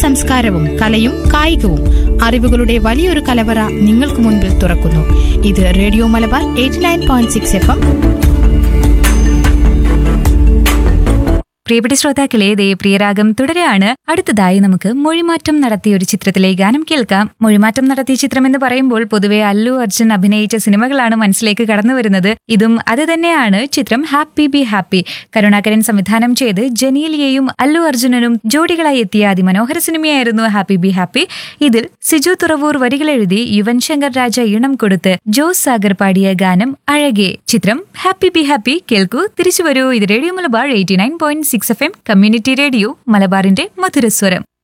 സംസ്കാരവും കലയും കായികവും അറിവുകളുടെ വലിയൊരു കലവറ നിങ്ങൾക്ക് മുൻപിൽ തുറക്കുന്നു ഇത് radio Malabar eighty nine point six F M പ്രിയപ്പെട്ട ശ്രോതാക്കളെ ദേ പ്രിയരാഗം തുടരാണ് അടുത്തതായി നമുക്ക് മൊഴിമാറ്റം നടത്തിയ ഒരു ചിത്രത്തിലെ ഗാനം കേൾക്കാം മൊഴിമാറ്റം നടത്തിയ ചിത്രം എന്ന് പറയുമ്പോൾ പൊതുവെ അല്ലു അർജുൻ അഭിനയിച്ച സിനിമകളാണ് മനസ്സിലേക്ക് കടന്നു വരുന്നത് ഇതും അത് തന്നെയാണ് ചിത്രം ഹാപ്പി ബി ഹാപ്പി കരുണാകരൻ സംവിധാനം ചെയ്ത് ജനീലിയയും അല്ലു അർജുനനും ജോഡികളായി എത്തിയ അതിമനോഹര സിനിമയായിരുന്നു ഹാപ്പി ബി ഹാപ്പി ഇതിൽ സിജു തുറവൂർ വരികൾ എഴുതി യുവൻ ശങ്കർ രാജ ഈണം കൊടുത്ത് ജോസ് സാഗർ പാടിയ ഗാനം അഴകെ ചിത്രം ഹാപ്പി ബി ഹാപ്പി കേൾക്കൂ തിരിച്ചു വരൂ ഇത് radio Malabar eighty nine point six F M community radio മലബാറിന്റെ മധുരസ്വരം